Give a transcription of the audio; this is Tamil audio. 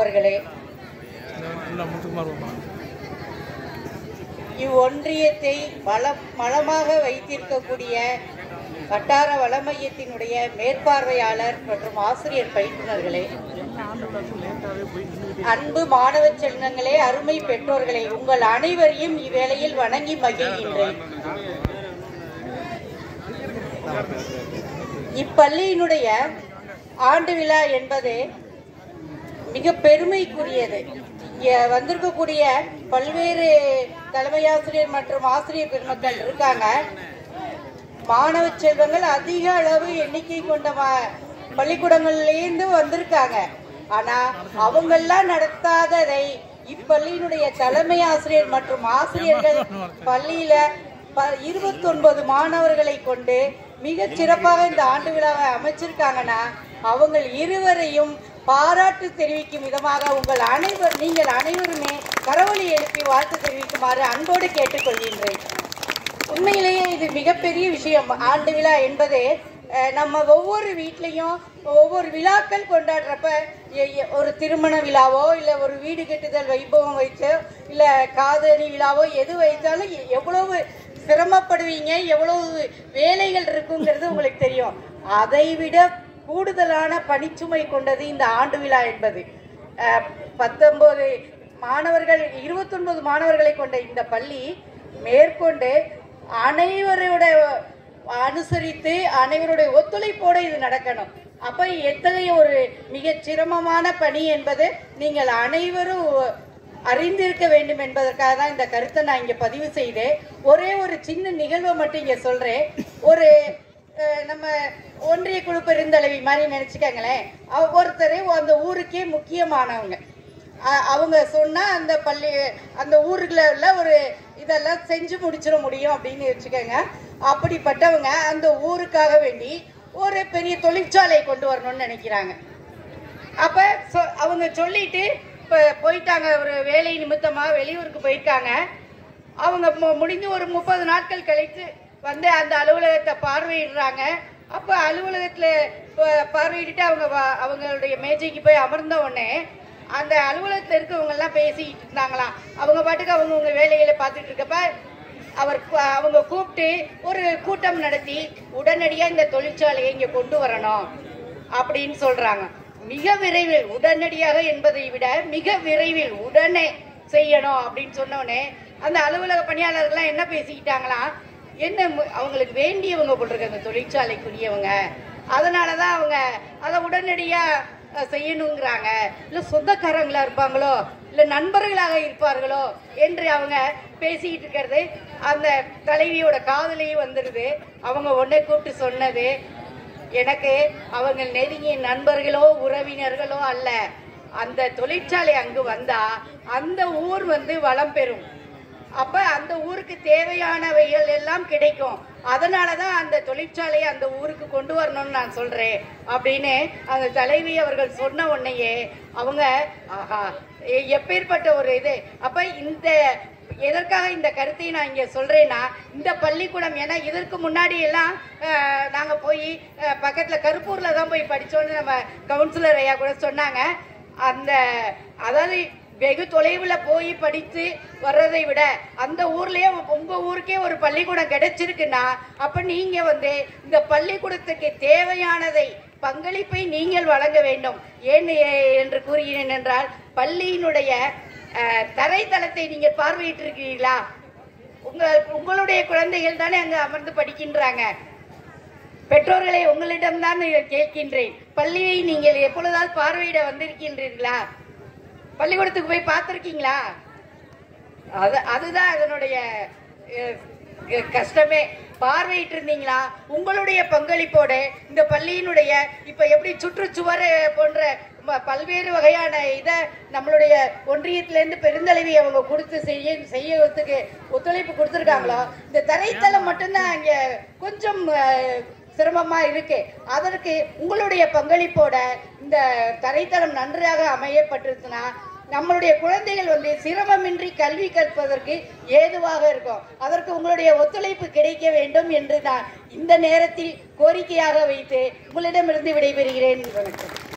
அவர்களே இல்லை முத்துக்குமார் வருமா இவ்வொன்றியத்தை வளம் வளமாக வைத்திருக்கக்கூடிய வட்டார வள மையத்தினுடைய மேற்பார்வையாளர் மற்றும் ஆசிரியர் பயிற்றுனர்களே அன்பு மாணவ செல்வங்களே அருமை பெற்றோர்களே உங்கள் அனைவரையும் இவ்வேளையில் வணங்கி மகிழ்கின்றேன் இப்பள்ளியினுடைய ஆண்டு விழா என்பது மிக பெருமைக்குரியது இங்க வந்திருக்கக்கூடிய பல்வேறு தலைமை ஆசிரியர் மற்றும் ஆசிரியர் பெருமக்கள் இருக்காங்க மாணவ செல்வங்கள் அதிக அளவு எண்ணிக்கை கொண்ட ம- பள்ளிக்கூடங்கள்லேருந்து வந்திருக்காங்க ஆனா அவங்கெல்லாம் நடத்தாததை இப்பள்ளியினுடைய தலைமை ஆசிரியர் மற்றும் ஆசிரியர்கள் பள்ளியில ப- 29 மாணவர்களை கொண்டு மிக சிறப்பாக இந்த ஆண்டு விழாவை அமைச்சிருக்காங்கன்னா அவங்க இருவரையும் பாராட்டு தெரிவிக்கும் விதமாக உங்கள் அனைவர் நீங்கள் அனைவருமே கரவொலி எழுப்பி வாழ்த்து தெரிவிக்குமாறு அன்போடு கேட்டுக்கொள்கின்றேன் உண்மையிலேயே இது மிகப்பெரிய விஷயம் ஆண்டு விழா என்பது அஹ், நம்ம ஒவ்வொரு வீட்லேயும் ஒவ்வொரு விழாக்கள் கொண்டாடுறப்ப எ- எ- ஒரு திருமண விழாவோ இல்லை ஒரு வீடு கட்டுதல் வைபவம் வைச்சோ இல்லை காதணி விழாவோ எது வைத்தாலும் எ- எவ்வளவு சிரமப்படுவீங்க எவ்வளவு வேலைகள் இருக்குங்கிறது உங்களுக்கு தெரியும் அதை விட கூடுதலான பணிச்சுமை கொண்டது இந்த ஆண்டு விழா என்பது அஹ், பத்தொன்பது மாணவர்கள் இருபத்தொன்பது மாணவர்களை கொண்ட இந்த பள்ளி மேற்கொண்டு அனைவரோட அனுசரித்து அனைவருடைய ஒத்துழைப்போடு இது நடக்கணும் அப்ப எத்தகைய ஒரு மிக சிரமமான பணி என்பது நீங்கள் அனைவரும் அறிந்திருக்க வேண்டும் என்பதற்காக தான் இந்த கருத்தை நான் இங்க பதிவு செய்தேன் ஒரே ஒரு சின்ன நிகழ்வை மட்டும் இங்க சொல்றேன் ஒரு அஹ், நம்ம ஒன்றிய குழு பெருந்தலைவி மாதிரி நினைச்சுக்கங்களேன் அவ- ஒருத்தர் அந்த ஊருக்கே முக்கியமானவங்க அ- அவங்க சொன்னா அந்த பள்ளி அந்த ஊருக்குள்ள உள்ள ஒரு இதெல்லாம் செஞ்சு முடிச்சிட முடியும் அப்படின்னு வச்சுக்கோங்க அப்படிப்பட்டவங்க அந்த ஊருக்காக வேண்டி ஒரு பெரிய தொழிற்சாலை கொண்டு வரணும்னு நினைக்கிறாங்க அப்ப சொ- அவங்க சொல்லிட்டு இப்போ போயிட்டாங்க ஒரு வேலை நிமித்தமா வெளியூருக்கு போயிருக்காங்க அவங்க மு- முடிஞ்சு ஒரு முப்பது நாட்கள் கழித்து வந்து அந்த அலுவலகத்தை பார்வையிடுறாங்க அப்போ அலுவலகத்தில் பார்வையிட்டு அவங்க வ- அவங்களுடைய மேஜைக்கு போய் அமர்ந்த உடனே அந்த அலுவலகத்தில் இருக்கவங்க எல்லாம் பேசிக்கிட்டு இருந்தாங்களாம் அவங்க பாட்டுக்கு அவங்கவுங்க வேலைகளை பார்த்துட்டு இருக்கப்ப அவர் கு- அவங்க கூப்பிட்டு ஒரு கூட்டம் நடத்தி உடனடியாக இந்த தொழிற்சாலையை இங்கே கொண்டு வரணும் அப்படின்னு சொல்றாங்க மிக விரைவில் உடனடியாக என்பதை விட மிக விரைவில் உடனே செய்யணும் அப்படின்னு சொன்னோடனே அந்த அலுவலக பணியாளர்கள்லாம் என்ன பேசிக்கிட்டாங்களாம் என்ன மு- அவங்களுக்கு வேண்டியவங்க போட்டிருக்க அந்த தொழிற்சாலைக்குரியவங்க அதனால தான் அவங்க அதை உடனடியாக அஹ், செய்யணுங்கிறாங்க இல்லை சொந்தக்காரங்களா இருப்பாங்களோ இல்லை நண்பர்களாக இருப்பார்களோ என்று அவங்க பேசிக்கிட்டு இருக்கிறது அந்த தலைவியோட காதலையும் வந்துடுது அவங்க உடனே கூப்பிட்டு சொன்னது எனக்கு அவங்க நெருங்கிய நண்பர்களோ உறவினர்களோ அல்ல அந்த தொழிற்சாலை அங்கு வந்தா அந்த ஊர் வந்து வளம் பெறும் அப்ப அந்த ஊருக்கு தேவையானவைகள் எல்லாம் கிடைக்கும் அதனால தான் அந்த தொழிற்சாலையை அந்த ஊருக்கு கொண்டு வரணும்னு நான் சொல்றேன் அப்படின்னு அந்த தலைவி அவர்கள் சொன்ன உடனேயே அவங்க ஆஹா எ- எப்பேற்பட்ட ஒரு இது அப்ப இந்த எதற்காக இந்த கருத்தை நான் இங்க சொல்றேன்னா இந்த பள்ளிக்கூடம் ஏன்னா இதற்கு முன்னாடி எல்லாம் அஹ், நாங்க போய் அஹ், பக்கத்துல கருப்பூர்ல தான் போய் படிச்சோம்னு நம்ம கவுன்சிலர் ஐயா கூட சொன்னாங்க அந்த அதாவது வெகு தொலைவுல போய் படித்து வர்றதை விட அந்த ஊர்லயே உங்க ஊருக்கே ஒரு பள்ளிக்கூடம் கிடைச்சிருக்குன்னா அப்ப நீங்க வந்து இந்த பள்ளிக்கூடத்துக்கு தேவையானதை பங்களிப்பை நீங்கள் வழங்க வேண்டும் ஏன் எ- என்று கூறுகிறேன் என்றால் பள்ளியினுடைய அஹ், தரைத்தளத்தை நீங்கள் பார்வையிட்டிருக்கிறீர்களா உங்க உங்களுடைய குழந்தைகள் தானே அங்க அமர்ந்து படிக்கின்றாங்க பெற்றோர்களை உங்களிடம்தான் கேட்கின்றேன் பள்ளியை நீங்கள் எப்பொழுதாவது பார்வையிட வந்திருக்கின்றீர்களா பள்ளிக்கூடத்துக்கு போய் பார்த்துருக்கீங்களா அது அதுதான் அதனுடைய அஹ், அஹ், கஷ்டமே பார்வையிட்டு இருந்தீங்களா உங்களுடைய பங்களிப்போட இந்த பள்ளியினுடைய இப்ப எப்படி சுற்றுச்சுவர் போன்ற ம- பல்வேறு வகையான இதை நம்மளுடைய ஒன்றியத்திலேருந்து பெருந்தலைவி அவங்க கொடுத்து செய்ய செய்யறதுக்கு ஒத்துழைப்பு கொடுத்துருக்காங்களோ இந்த தரைத்தளம் மட்டும்தான் இங்க கொஞ்சம் அஹ், சிரமமா இருக்கு அதற்கு உங்களுடைய பங்களிப்போட இந்த தரைத்தளம் நன்றாக அமையப்பட்டிருச்சுன்னா நம்மளுடைய குழந்தைகள் வந்து சிரமமின்றி கல்வி கற்பதற்கு ஏதுவாக இருக்கும் அதற்கு உங்களுடைய ஒத்துழைப்பு கிடைக்க வேண்டும் என்று நான் இந்த நேரத்தில் கோரிக்கையாக வைத்து உங்களிடமிருந்து விடைபெறுகிறேன் வணக்கம்